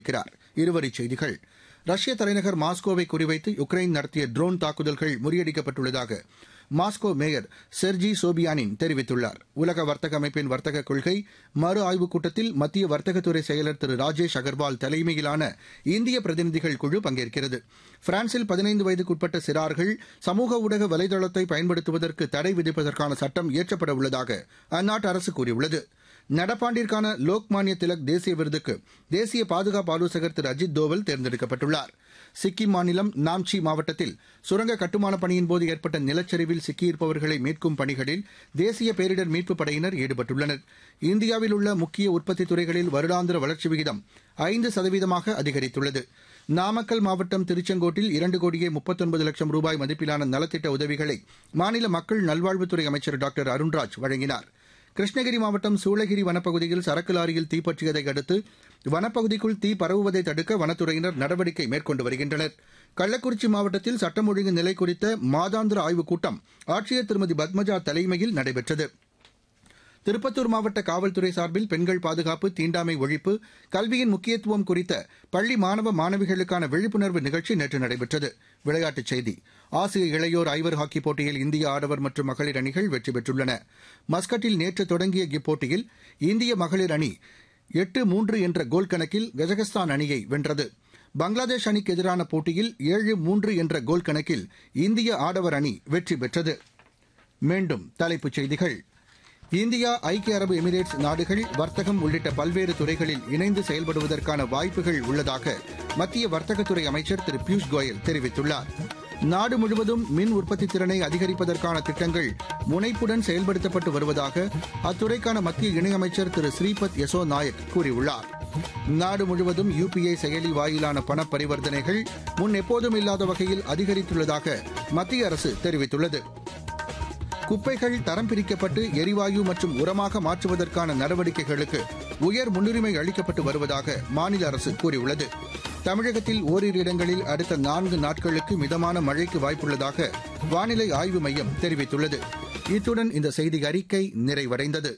இருக்கிறார் இருவரிச் செய்திகள் ரஷ்ய தலைநகர் மாஸ்கோவை குறிவைத்து யுக்ரைன் நடத்திய ட்ரோன் தாக்குதல்கள் முறியடிக்கப்பட்டுள்ளதாக மாஸ்கோ மேயர் செர்ஜி சோபியானின் தெரிவித்துள்ளார் உலக வர்த்தக அமைப்பின் வர்த்தக கொள்கை மறு ஆய்வுக் கூட்டத்தில் மத்திய வர்த்தகத்துறை செயலர் திரு ராஜேஷ் அகர்வால் தலைமையிலான இந்திய பிரதிநிதிகள் குழு பங்கேற்கிறது பிரான்சில் பதினைந்து வயதுக்குட்பட்ட சிறார்கள் சமூக ஊடக வலைதளத்தை பயன்படுத்துவதற்கு தடை விதிப்பதற்கான சட்டம் இயற்றப்பட உள்ளதாக அந்நாட்டு அரசு கூறியுள்ளது நடப்பாண்டிற்கான லோக்மான்ய திலக் தேசிய விருதுக்கு தேசிய பாதுகாப்பு ஆலோசகர் திரு அஜித் தோவல் தேர்ந்தெடுக்கப்பட்டுள்ளார் சிக்கிம் மாநிலம் நாம்சி மாவட்டத்தில் சுரங்க கட்டுமானப் பணியின்போது ஏற்பட்ட நிலச்சரிவில் சிக்கியிருப்பவர்களை மீட்கும் பணிகளில் தேசிய பேரிடர் மீட்புப் படையினர் ஈடுபட்டுள்ளனர் இந்தியாவில் உள்ள முக்கிய உற்பத்தி துறைகளில் வருடாந்திர வளர்ச்சி விகிதம் ஐந்து சதவீதமாக அதிகரித்துள்ளது நாமக்கல் மாவட்டம் திருச்செங்கோட்டில் இரண்டு கோடியே முப்பத்தொன்பது லட்சம் ரூபாய் மதிப்பிலான நலத்திட்ட உதவிகளை மாநில மக்கள் நல்வாழ்வுத்துறை அமைச்சர் டாக்டர் அருண்ராஜ் வழங்கினார் கிருஷ்ணகிரி மாவட்டம் சூளகிரி வனப்பகுதியில் சரக்கு லாரியில் தீப்பற்றியதை அடுத்து வனப்பகுதிக்குள் தீ பரவுவதை தடுக்க வனத்துறையினர் நடவடிக்கை மேற்கொண்டு வருகின்றனர் கள்ளக்குறிச்சி மாவட்டத்தில் சட்டம் ஒழுங்கு நிலை குறித்த மாதாந்திர ஆய்வுக் கூட்டம் ஆட்சியர் திருமதி பத்மஜா தலைமையில் நடைபெற்றது திருப்பத்தூர் மாவட்ட காவல்துறை சார்பில் பெண்கள் பாதுகாப்பு தீண்டாமை ஒழிப்பு கல்வியின் முக்கியத்துவம் குறித்த பள்ளி மாணவ மாணவிகளுக்கான விழிப்புணர்வு நிகழ்ச்சி நேற்று நடைபெற்றது விளையாட்டுச் செய்தி ஆசிய இளையோர் ஐவர் ஹாக்கி போட்டியில் இந்திய ஆடவர் மற்றும் மகளிர் அணிகள் வெற்றி பெற்றுள்ளன மஸ்கட்டில் நேற்று தொடங்கிய இப்போட்டியில் இந்திய மகளிர் அணி எட்டு மூன்று என்ற கோல் கணக்கில் கஜகஸ்தான் அணியை வென்றது பங்களாதேஷ் அணிக்கு எதிரான போட்டியில் ஏழு மூன்று என்ற கோல் கணக்கில் இந்திய ஆடவர் அணி வெற்றி பெற்றது மீண்டும் தலைப்புச் செய்திகள் இந்தியா ஐக்கிய அரபு எமிரேட்ஸ் நாடுகள் வர்த்தகம் உள்ளிட்ட பல்வேறு துறைகளில் இணைந்து செயல்படுவதற்கான வாய்ப்புகள் உள்ளதாக மத்திய வர்த்தகத்துறை அமைச்சர் திரு பியூஷ் கோயல் தெரிவித்துள்ளார் நாடு முழுவதும் மின் உற்பத்தி திறனை அதிகரிப்பதற்கான திட்டங்கள் முனைப்புடன் செயல்படுத்தப்பட்டு வருவதாக அத்துறைக்கான மத்திய இணையமைச்சர் திரு ஸ்ரீபத் யசோ நாயக் கூறியுள்ளார் நாடு முழுவதும் யுபிஐ செயலி வாயிலான பண பரிவர்த்தனைகள் முன் எப்போதும் இல்லாத வகையில் அதிகரித்துள்ளதாக மத்திய அரசு தெரிவித்துள்ளது குப்பைகள் தரம் பிரிக்கப்பட்டு எரிவாயு மற்றும் உரமாக மாற்றுவதற்கான நடவடிக்கைகளுக்கு உயர் முன்னுரிமை அளிக்கப்பட்டு வருவதாக மாநில அரசு கூறியுள்ளது தமிழகத்தில் ஓரிரு இடங்களில் அடுத்த நான்கு நாட்களுக்கு மிதமான மழைக்கு வாய்ப்புள்ளதாக வானிலை ஆய்வு மையம் தெரிவித்துள்ளது இத்துடன் இந்த செய்தி அறிக்கை நிறைவடைந்தது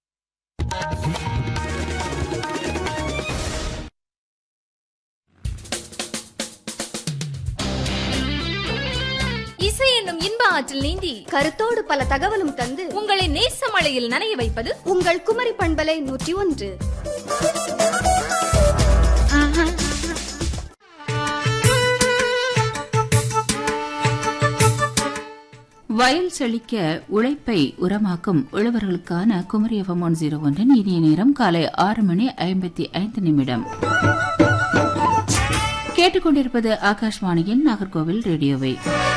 இசை என்னும் இன்ப ஆற்றில் நீந்தி கருத்தோடு பல தகவலும் தந்து உங்களை நேசமழையில் நனைய வைப்பது உங்கள் குமரி பண்பலை நூற்றி ஒன்று வயல் செழிக்க உழைப்பை உரமாக்கும் உழவர்களுக்கான குமரி எஃப்எம் ஒன் ஜீரோ ஒன்றின் இனிய நேரம் காலை ஆறு மணி ஐம்பத்தி ஐந்து நிமிடம் கேட்டுக்கொண்டிருப்பது ஆகாஷ்வாணியின் நாகர்கோவில் ரேடியோவை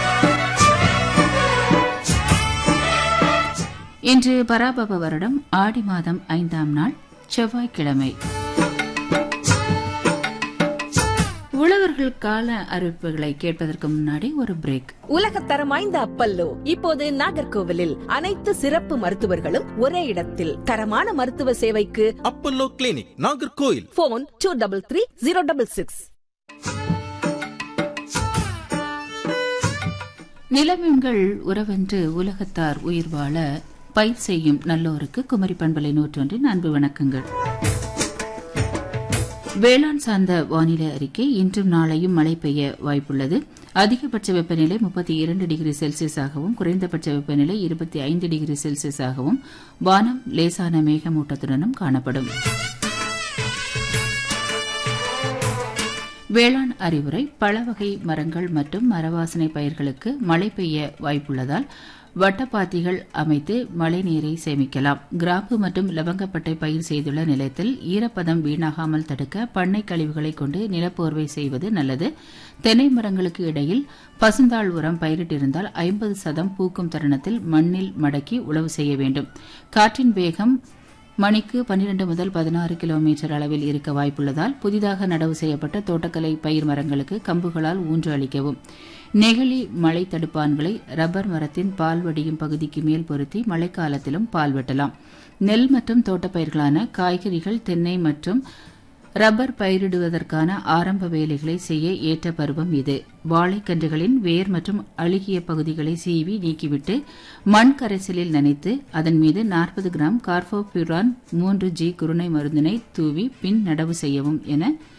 இன்று பராபவ வருடம் ஆடி மாதம் ஐந்தாம் நாள் செவ்வாய்க்கிழமை உழவர்கள் கால அறிவிப்புகளை கேட்பதற்கு முன்னாடி ஒரு பிரேக் உலகத்தரம் வாய்ந்த அப்பல்லோ இப்போது நாகர்கோவிலில் அனைத்து சிறப்பு மருத்துவர்களும் ஒரே இடத்தில் தரமான மருத்துவ சேவைக்கு Apollo clinic Nagercoil phone two double three zero double six நிலமீன்கள் உறவென்று உலகத்தார் உயிர் வாழ பயிர் செய்யும் நல்லோருக்கு குமரி பண்பலை நூற்றொன்றின் அன்பு வணக்கங்கள் வேளாண் சார்ந்த வானிலை அறிக்கை இன்றும் நாளையும் மழை பெய்ய வாய்ப்புள்ளது அதிகபட்ச வெப்பநிலை முப்பத்தி இரண்டு டிகிரி செல்சியஸாகவும் குறைந்தபட்ச வெப்பநிலை இருபத்தி ஐந்து டிகிரி செல்சியஸாகவும் வானம் லேசான மேகமூட்டத்துடனும் காணப்படும் வேளாண் அறிவுரை பழவகை மரங்கள் மற்றும் மரவாசனை பயிர்களுக்கு மழை பெய்ய வாய்ப்புள்ளதால் வட்டப்பாத்திகள் அமைத்து மழைநீரை சேமிக்கலாம் கிராம்பு மற்றும் லவங்கப்பட்டை பயிர் செய்துள்ள நிலத்தில் ஈரப்பதம் வீணாகாமல் தடுக்க பண்ணை கழிவுகளை கொண்டு நிலப்போர்வை செய்வது நல்லது தென்னை மரங்களுக்கு இடையில் பசுந்தாள் உரம் பயிரிட்டிருந்தால் ஐம்பது சதம் பூக்கும் தருணத்தில் மண்ணில் மடக்கி உழவு செய்ய வேண்டும் காற்றின் வேகம் மணிக்கு பன்னிரண்டு முதல் பதினாறு கிலோமீட்டர் அளவில் இருக்க வாய்ப்புள்ளதால் புதிதாக நடவு செய்யப்பட்ட தோட்டக்கலை பயிர் மரங்களுக்கு கம்புகளால் ஊன்று அளிக்கவும் நெகிழி மழை தடுப்பான்களை ரப்பர் மரத்தின் பால் வடியும் பகுதிக்கு மேல் பொருத்தி மழைக்காலத்திலும் பால் வெட்டலாம் நெல் மற்றும் தோட்டப்பயிர்களான காய்கறிகள் தென்னை மற்றும் ரப்பர் பயிரிடுவதற்கான ஆரம்ப வேலைகளை செய்ய ஏற்ற பருவம் இது வாழைக்கன்றுகளின் வேர் மற்றும் அழுகிய பகுதிகளை சீவி நீக்கிவிட்டு மண் கரைசலில் நனைத்து அதன் மீது நாற்பது கிராம் கார்போபியூரான் மூன்று ஜி குருணை மருந்தினை தூவி பின் நடவு செய்யவும் என